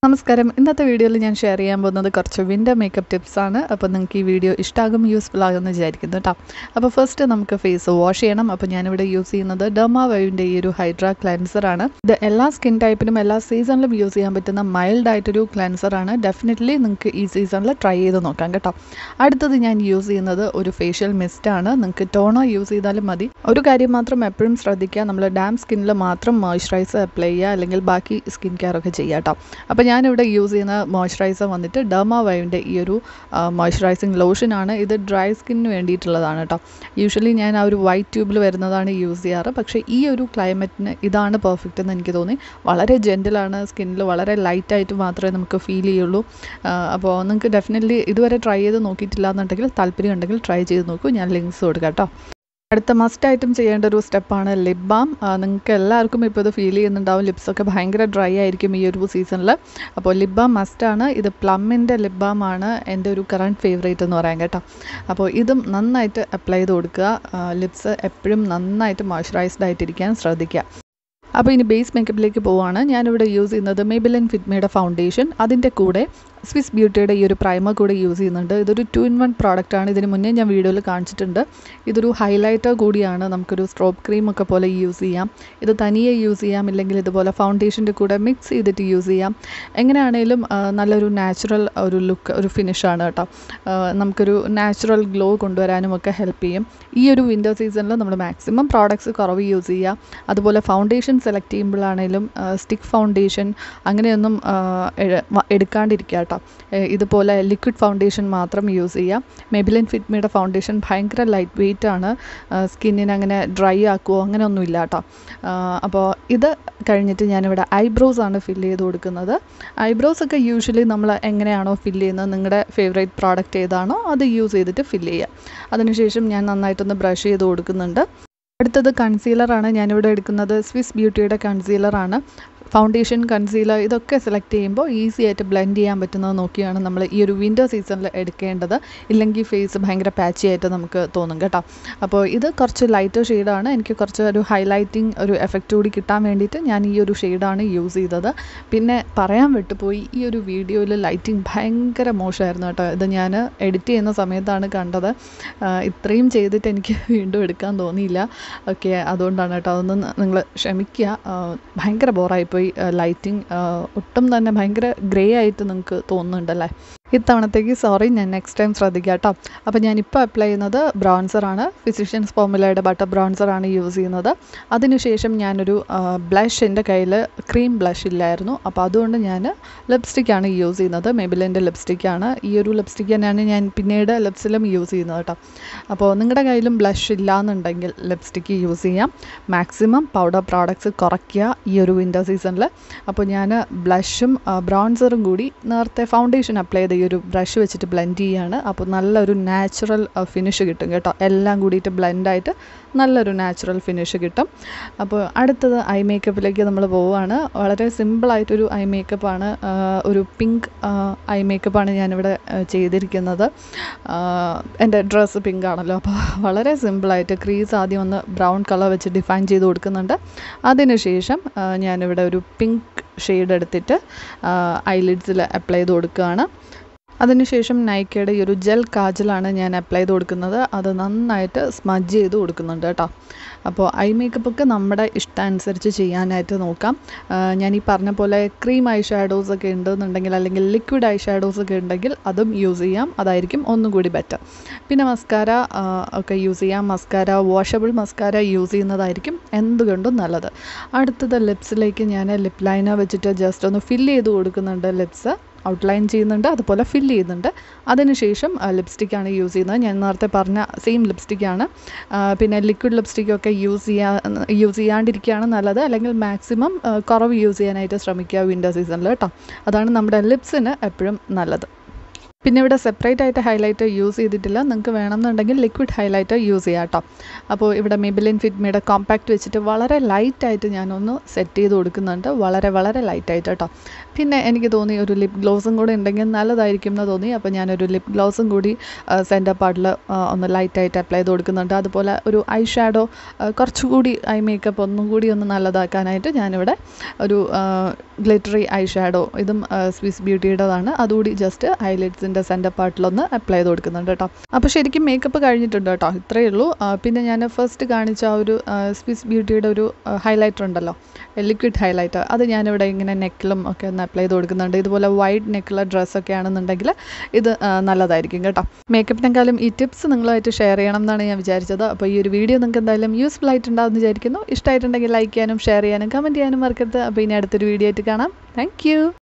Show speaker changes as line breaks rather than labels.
നമസ്കാരം ഇന്നത്തെ വീഡിയോയിൽ ഞാൻ ഷെയർ ചെയ്യാൻ പോകുന്നത് കുറച്ച് വിൻ്റർ മേക്കപ്പ് ടിപ്സ് ആണ് അപ്പോൾ നിങ്ങൾക്ക് ഈ വീഡിയോ ഇഷ്ടമാകും യൂസ്ഫുൾ ആകുമെന്ന് വിചാരിക്കുന്നു കേട്ടോ അപ്പോൾ ഫസ്റ്റ് നമുക്ക് ഫേസ് വാഷ് ചെയ്യണം അപ്പോൾ ഞാനിവിടെ യൂസ് ചെയ്യുന്നത് ഡെർമാ വൈവിൻ്റെ ഈ ഒരു ഹൈഡ്ര ക്ലെൻസർ ആണ് ഇത് എല്ലാ സ്കിൻ ടൈപ്പിനും എല്ലാ സീസണിലും യൂസ് ചെയ്യാൻ പറ്റുന്ന മൈൽഡ് ആയിട്ടൊരു ക്ലെൻസർ ആണ് ഡെഫിനറ്റ്ലി നിങ്ങൾക്ക് ഈ സീസണിൽ ട്രൈ ചെയ്ത് നോക്കാം കേട്ടോ അടുത്തത് ഞാൻ യൂസ് ചെയ്യുന്നത് ഒരു ഫേഷ്യൽ മിസ്റ്റ് ആണ് നിങ്ങൾക്ക് ടോണോ യൂസ് ചെയ്താലും മതി ഒരു കാര്യം മാത്രം എപ്പോഴും ശ്രദ്ധിക്കുക നമ്മൾ ഡാം സ്കിന്നിൽ മാത്രം മോയ്സ്ചറൈസർ അപ്ലൈ ചെയ്യുക അല്ലെങ്കിൽ ബാക്കി സ്കിൻ കെയർ ഒക്കെ ചെയ്യുക കേട്ടോ അപ്പോൾ ഞാനിവിടെ യൂസ് ചെയ്യുന്ന മോയ്സ്ചറൈസർ വന്നിട്ട് ഡെർമ വൈവിൻ്റെ ഈ ഒരു മോയ്സ്ചറൈസിങ് ലോഷനാണ് ഇത് ഡ്രൈ സ്കിന്നിന് വേണ്ടിയിട്ടുള്ളതാണ് കേട്ടോ യൂഷ്വലി ഞാൻ ആ ഒരു വൈറ്റ് ട്യൂബിൽ വരുന്നതാണ് യൂസ് ചെയ്യാറ് പക്ഷേ ഈ ഒരു ക്ലൈമറ്റിന് ഇതാണ് പെർഫെക്റ്റ് എന്ന് എനിക്ക് തോന്നി വളരെ ജെൻറ്റിലാണ് സ്കിന്നിൽ വളരെ ലൈറ്റായിട്ട് മാത്രമേ നമുക്ക് ഫീൽ ചെയ്യുള്ളൂ അപ്പോൾ നിങ്ങൾക്ക് ഡെഫിനറ്റ്ലി ഇതുവരെ ട്രൈ ചെയ്ത് നോക്കിയിട്ടില്ല എന്നുണ്ടെങ്കിൽ താല്പര്യം ഉണ്ടെങ്കിൽ ട്രൈ ചെയ്ത് നോക്കൂ ഞാൻ ലിങ്ക്സ് കൊടുക്കാം കേട്ടോ അടുത്ത മസ്റ്റായിട്ടും ചെയ്യേണ്ട ഒരു സ്റ്റെപ്പാണ് ലിപ് ബാം നിങ്ങൾക്ക് എല്ലാവർക്കും ഇപ്പോൾ ഇത് ഫീൽ ചെയ്യുന്നുണ്ടാവും ലിപ്സൊക്കെ ഭയങ്കര ഡ്രൈ ആയിരിക്കും ഈ ഒരു സീസണിൽ അപ്പോൾ ലിപ് ബാം മസ്റ്റാണ് ഇത് പ്ലമ്മിൻ്റെ ലിപ് ബാം ആണ് എൻ്റെ ഒരു കറണ്ട് ഫേവറേറ്റ് എന്ന് പറയാൻ കേട്ടോ അപ്പോൾ ഇതും നന്നായിട്ട് അപ്ലൈ ചെയ്ത് കൊടുക്കുക ലിപ്സ് എപ്പോഴും നന്നായിട്ട് മോയ്സ്ചറൈസ്ഡ് ആയിട്ടിരിക്കാൻ ശ്രദ്ധിക്കുക അപ്പോൾ ഇനി ബേസ് മേക്കപ്പിലേക്ക് പോവുകയാണ് ഞാനിവിടെ യൂസ് ചെയ്യുന്നത് മെബിലൻ ഫിറ്റ്മയുടെ ഫൗണ്ടേഷൻ അതിൻ്റെ കൂടെ സ്വിസ് ബ്യൂട്ടിയുടെ ഈ ഒരു പ്രൈമർ കൂടെ യൂസ് ചെയ്യുന്നുണ്ട് ഇതൊരു ടു ഇൻ വൺ പ്രോഡക്റ്റാണ് ഇതിന് മുന്നേ ഞാൻ വീഡിയോയിൽ കാണിച്ചിട്ടുണ്ട് ഇതൊരു ഹൈലൈറ്റർ കൂടിയാണ് നമുക്കൊരു സ്ട്രോപ്പ് ക്രീം ഒക്കെ പോലെ യൂസ് ചെയ്യാം ഇത് തനിയെ യൂസ് ചെയ്യാം ഇല്ലെങ്കിൽ ഇതുപോലെ ഫൗണ്ടേഷൻ്റെ കൂടെ മിക്സ് ചെയ്തിട്ട് യൂസ് ചെയ്യാം എങ്ങനെയാണേലും നല്ലൊരു നാച്ചുറൽ ഒരു ലുക്ക് ഒരു ഫിനിഷാണ് കേട്ടോ നമുക്കൊരു നാച്ചുറൽ ഗ്ലോ കൊണ്ടുവരാനും ഒക്കെ ഹെൽപ്പ് ചെയ്യും ഈ ഒരു വിൻ്റർ സീസണിൽ നമ്മൾ മാക്സിമം പ്രോഡക്ട്സ് കുറവ് യൂസ് ചെയ്യുക അതുപോലെ ഫൗണ്ടേഷൻ സെലക്ട് ചെയ്യുമ്പോഴാണേലും സ്റ്റിക്ക് ഫൗണ്ടേഷൻ അങ്ങനെയൊന്നും എടുക്കാണ്ടിരിക്കുക കേട്ടോ ഇതുപോലെ ലിക്വിഡ് ഫൗണ്ടേഷൻ മാത്രം യൂസ് ചെയ്യാം മെബിലിൻ ഫിറ്റ്മിയുടെ ഫൗണ്ടേഷൻ ഭയങ്കര ലൈറ്റ് വെയിറ്റ് ആണ് സ്കിന്നിന് അങ്ങനെ ഡ്രൈ ആക്കുമോ അങ്ങനെയൊന്നുമില്ല കേട്ടോ അപ്പോൾ ഇത് കഴിഞ്ഞിട്ട് ഞാനിവിടെ ഐബ്രോസ് ആണ് ഫില്ല് ചെയ്ത് കൊടുക്കുന്നത് ഐബ്രോസ് ഒക്കെ യൂഷ്വലി നമ്മൾ എങ്ങനെയാണോ ഫില്ല് ചെയ്യുന്നത് നിങ്ങളുടെ ഫേവറേറ്റ് പ്രോഡക്റ്റ് ഏതാണോ അത് യൂസ് ചെയ്തിട്ട് ഫില്ല് ചെയ്യുക അതിനുശേഷം ഞാൻ നന്നായിട്ടൊന്ന് ബ്രഷ് ചെയ്ത് കൊടുക്കുന്നുണ്ട് അടുത്തത് കൺസീലറാണ് ഞാനിവിടെ എടുക്കുന്നത് സ്വിസ് ബ്യൂട്ടിയുടെ കൺസീലറാണ് ഫൗണ്ടേഷൻ കൺസീലർ ഇതൊക്കെ സെലക്ട് ചെയ്യുമ്പോൾ ഈസി ആയിട്ട് ബ്ലെൻഡ് ചെയ്യാൻ പറ്റുന്നത് നോക്കിയാണ് നമ്മൾ ഈ ഒരു വിൻ്റർ സീസണിൽ എടുക്കേണ്ടത് ഇല്ലെങ്കിൽ ഫേസ് ഭയങ്കര പാച്ചി ആയിട്ട് നമുക്ക് തോന്നും കേട്ടോ അപ്പോൾ ഇത് കുറച്ച് ലൈറ്റർ ഷെയ്ഡാണ് എനിക്ക് കുറച്ച് ഒരു ഹൈലൈറ്റിംഗ് ഒരു എഫക്റ്റ് കൂടി കിട്ടാൻ വേണ്ടിയിട്ട് ഞാൻ ഈ ഒരു ഷെയ്ഡാണ് യൂസ് ചെയ്തത് പിന്നെ പറയാൻ വിട്ടുപോയി ഈ ഒരു വീഡിയോയിൽ ലൈറ്റിംഗ് ഭയങ്കര മോശമായിരുന്നു കേട്ടോ ഇത് ഞാൻ എഡിറ്റ് ചെയ്യുന്ന സമയത്താണ് കണ്ടത് ഇത്രയും ചെയ്തിട്ട് എനിക്ക് വീണ്ടും എടുക്കാൻ തോന്നിയില്ല ഓക്കെ അതുകൊണ്ടാണ് കേട്ടോ അതൊന്ന് നിങ്ങൾ ക്ഷമിക്കുക ഭയങ്കര ബോറായിപ്പോയി പോയി ലൈറ്റിംഗ് ഒട്ടും തന്നെ ഭയങ്കര ഗ്രേ ആയിട്ട് നിങ്ങൾക്ക് തോന്നുന്നുണ്ടല്ലേ ഇത്തവണത്തേക്ക് സോറി ഞാൻ നെക്സ്റ്റ് ടൈം ശ്രദ്ധിക്കാം കേട്ടോ അപ്പോൾ ഞാനിപ്പോൾ അപ്ലൈ ചെയ്യുന്നത് ബ്രോൺസറാണ് ഫിസിഷ്യൻസ് ഫോമുലയുടെ ബട്ടർ ബ്രോൺസറാണ് യൂസ് ചെയ്യുന്നത് അതിനുശേഷം ഞാനൊരു ബ്ലഷ് എൻ്റെ കയ്യിൽ ക്രീം ബ്ലഷ് ഇല്ലായിരുന്നു അപ്പോൾ അതുകൊണ്ട് ഞാൻ ലിപ്സ്റ്റിക്കാണ് യൂസ് ചെയ്യുന്നത് മെബിലിൻ്റെ ലിപ്സ്റ്റിക്കാണ് ഈ ഒരു ലിപ്സ്റ്റിക്ക് തന്നെയാണ് ഞാൻ പിന്നീട് ലിപ്സിലും യൂസ് ചെയ്യുന്നത് കേട്ടോ അപ്പോൾ നിങ്ങളുടെ കയ്യിലും ബ്ലഷ് ഇല്ലയെന്നുണ്ടെങ്കിൽ ലിപ്സ്റ്റിക്ക് യൂസ് ചെയ്യാം മാക്സിമം പൗഡർ പ്രോഡക്ട്സ് കുറയ്ക്കുക ഈ ഒരു വിൻ്റർ സീസണിൽ അപ്പോൾ ഞാൻ ബ്ലഷും ബ്രോൺസറും കൂടി നേരത്തെ ഫൗണ്ടേഷൻ അപ്ലൈ ചെയ്ത് ഈ ഒരു ബ്രഷ് വെച്ചിട്ട് ബ്ലെൻഡ് ചെയ്യുകയാണ് അപ്പോൾ നല്ലൊരു നാച്ചുറൽ ഫിനിഷ് കിട്ടും കേട്ടോ എല്ലാം കൂടിയിട്ട് ബ്ലെൻഡായിട്ട് നല്ലൊരു നാച്ചുറൽ ഫിനിഷ് കിട്ടും അപ്പോൾ അടുത്തത് ഐ മേക്കപ്പിലേക്ക് നമ്മൾ പോവുകയാണ് വളരെ സിമ്പിളായിട്ടൊരു ഐ മേക്കപ്പാണ് ഒരു പിങ്ക് ഐ മേക്കപ്പാണ് ഞാനിവിടെ ചെയ്തിരിക്കുന്നത് എൻ്റെ ഡ്രസ്സ് പിങ്ക് ആണല്ലോ അപ്പോൾ വളരെ സിമ്പിളായിട്ട് ക്രീസ് ആദ്യം ഒന്ന് ബ്രൗൺ കളർ വെച്ച് ഡിഫൈൻ ചെയ്ത് കൊടുക്കുന്നുണ്ട് അതിനുശേഷം ഞാനിവിടെ ഒരു പിങ്ക് ഷെയ്ഡ് എടുത്തിട്ട് ഐലിഡ്സിൽ അപ്ലൈ ചെയ്ത് കൊടുക്കുകയാണ് അതിനുശേഷം നൈക്കയുടെ ഈ ഒരു ജെൽ കാജലാണ് ഞാൻ അപ്ലൈ ചെയ്ത് കൊടുക്കുന്നത് അത് നന്നായിട്ട് സ്മജ് ചെയ്ത് കൊടുക്കുന്നുണ്ട് കേട്ടോ അപ്പോൾ ഐ മേക്കപ്പ് ഒക്കെ നമ്മുടെ ഇഷ്ടാനുസരിച്ച് ചെയ്യാനായിട്ട് നോക്കാം ഞാൻ ഈ പറഞ്ഞ പോലെ ക്രീം ഐ ഷാഡോസ് ഒക്കെ ഉണ്ടെന്നുണ്ടെങ്കിൽ അല്ലെങ്കിൽ ലിക്വിഡ് ഐ ഷാഡോസ് ഒക്കെ ഉണ്ടെങ്കിൽ അതും യൂസ് ചെയ്യാം അതായിരിക്കും ഒന്നും കൂടി ബെറ്റർ പിന്നെ മസ്കാര ഒക്കെ യൂസ് ചെയ്യാം മസ്കാര വാഷബിൾ മസ്കാര യൂസ് ചെയ്യുന്നതായിരിക്കും എന്തുകൊണ്ടും നല്ലത് അടുത്തത് ലിപ്സിലേക്ക് ഞാൻ ലിപ് ലൈനർ വെച്ചിട്ട് ജസ്റ്റ് ഒന്ന് ഫില്ല് ചെയ്ത് കൊടുക്കുന്നുണ്ട് ലിപ്സ് ഔട്ട്ലൈൻ ചെയ്യുന്നുണ്ട് അതുപോലെ ഫില്ല് ചെയ്യുന്നുണ്ട് അതിനുശേഷം ലിപ്സ്റ്റിക്കാണ് യൂസ് ചെയ്യുന്നത് ഞാൻ നേരത്തെ പറഞ്ഞ സെയിം ലിപ്സ്റ്റിക്കാണ് പിന്നെ ലിക്വിഡ് ലിപ്സ്റ്റിക്കൊക്കെ യൂസ് ചെയ്യാ യൂസ് ചെയ്യാണ്ടിരിക്കുകയാണ് നല്ലത് അല്ലെങ്കിൽ മാക്സിമം കുറവ് യൂസ് ചെയ്യാനായിട്ട് ശ്രമിക്കുക വിൻ്റർ സീസണിൽ കേട്ടോ അതാണ് നമ്മുടെ ലിപ്സിന് എപ്പോഴും നല്ലത് പിന്നെ ഇവിടെ സെപ്പറേറ്റ് ആയിട്ട് ഹൈലൈറ്റർ യൂസ് ചെയ്തിട്ടില്ല നിങ്ങൾക്ക് വേണമെന്നുണ്ടെങ്കിൽ ലിക്വിഡ് ഹൈലൈറ്റർ യൂസ് ചെയ്യാം കേട്ടോ അപ്പോൾ ഇവിടെ മെബിലിൻ ഫിറ്റ്മിയുടെ കോമ്പാക്റ്റ് വെച്ചിട്ട് വളരെ ലൈറ്റായിട്ട് ഞാനൊന്ന് സെറ്റ് ചെയ്ത് കൊടുക്കുന്നുണ്ട് വളരെ വളരെ ലൈറ്റായിട്ട് കേട്ടോ പിന്നെ എനിക്ക് തോന്നി ഒരു ലിപ് ഗ്ലോസും കൂടി ഉണ്ടെങ്കിൽ നല്ലതായിരിക്കും എന്ന് തോന്നി അപ്പോൾ ഞാനൊരു ലിപ് ഗ്ലോസും കൂടി സെൻറ്റർ പാർട്ടിൽ ഒന്ന് ലൈറ്റായിട്ട് അപ്ലൈ ചെയ്ത് കൊടുക്കുന്നുണ്ട് അതുപോലെ ഒരു ഐ ഷാഡോ കുറച്ചുകൂടി ഐ മേക്കപ്പ് ഒന്നും കൂടി ഒന്ന് നല്ലതാക്കാനായിട്ട് ഞാനിവിടെ ഒരു ഗ്ലിറ്ററി ഐ ഷാഡോ ഇതും സ്വിസ് ബ്യൂട്ടിയുടേതാണ് അതുകൂടി ജസ്റ്റ് ഐലിഡ്സിൻ്റെ സെൻറ്റർ പാർട്ടിലൊന്ന് അപ്ലൈ ചെയ്ത് കൊടുക്കുന്നുണ്ട് കേട്ടോ അപ്പോൾ ശരിക്കും മേക്കപ്പ് കഴിഞ്ഞിട്ടുണ്ട് കേട്ടോ ഇത്രയേ ഉള്ളൂ ആ, പിന്നെ ഞാൻ ഫസ്റ്റ് കാണിച്ച ആ ഒരു സ്വിസ് ബ്യൂട്ടിയുടെ ഒരു ഹൈലൈറ്റർ ഉണ്ടല്ലോ ലിക്വിഡ് ഹൈലൈറ്റർ അത് ഞാനിവിടെ ഇങ്ങനെ നെക്കിലും ഒക്കെ ഒന്ന് അപ്ലൈ ചെയ്ത് കൊടുക്കുന്നുണ്ട് ഇതുപോലെ വൈഡ് നെക്കുള്ള ഡ്രസ്സൊക്കെ ആണെന്നുണ്ടെങ്കിൽ ഇത് ആ, നല്ലതായിരിക്കും കേട്ടോ മേക്കപ്പിനെക്കാളും ഈ ടിപ്സ് നിങ്ങളുമായിട്ട് ഷെയർ ചെയ്യണം എന്നാണ് ഞാൻ വിചാരിച്ചത് അപ്പോൾ ഈ ഒരു വീഡിയോ നിങ്ങൾക്ക് എന്തായാലും യൂസ്ഫുൾ ആയിട്ടുണ്ടാവും വിചാരിക്കുന്നു ഇഷ്ടമായിട്ടുണ്ടെങ്കിൽ ലൈക്ക് ചെയ്യാനും ഷെയർ ചെയ്യാനും കമൻറ്റ് ചെയ്യാനും മറക്കരുത് അപ്പോൾ ഇനി അടുത്തൊരു വീഡിയോ ആയിട്ട് കാണാം താങ്ക്